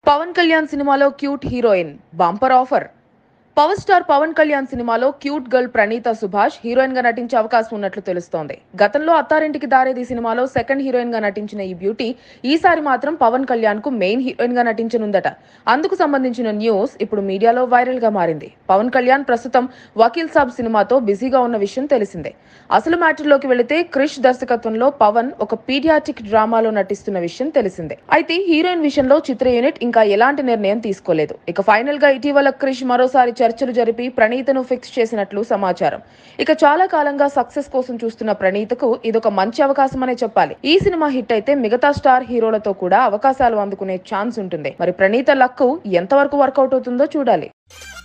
పవన్ కళ్యాణ్ సినిమాలో cute heroine bumper offer power star Pawan Kalyan సినిమాలో cute girl Pranitha Subhash heroine గా నటించే అవకాశం ఉన్నట్లు తెలుస్తోంది గతంలో అత్తారింటికి దారేది సినిమాలో సెకండ్ హీరోయిన్ గా నటించిన ఈ బ్యూటీ ఈసారి మాత్రం పవన్ కళ్యాణ్ కు మెయిన్ హీరోయిన్ గా నటించనుందట అందుకు సంబంధించిన న్యూస్ ఇప్పుడు మీడియాలో వైరల్ గా మారింది పవన్ కళ్యాణ్ ప్రస్తుతం వకీల్ సాబ్ సినిమాతో బిజీగా ఉన్న విషయం తెలిసిందే అసలు మ్యాటర్లోకి వెళితే క్రిష్ దర్శకత్వంలో పవన్ ఒక పీడియాటిక్ డ్రామాలో నటిస్తున్న విషయం తెలిసిందే అయితే హీరోయిన్ విషయంలో చిత్ర యూనిట్ ఇంకా ఎలాంటి నిర్ణయం తీసుకోలేదు ఇక ఫైనల్ గా ఇటీవల క్రిష్ మరోసారి చర్చలు జరిపి ప్రణీతను ఫిక్స్ చేసినట్లు సమాచారం ఇక చాలా కాలంగా సక్సెస్ కోసం చూస్తున్న ప్రణీతకు ఇదొక మంచి అవకాశం అనే చెప్పాలి ఈ సినిమా హిట్ అయితే మిగతా స్టార్ హీరోలతో కూడా అవకాశాలు అందుకునే ఛాన్స్ ఉంటుంది మరి ప్రణీత లక్కు ఎంతవరకు వర్కౌట్ అవుతుందో చూడాలి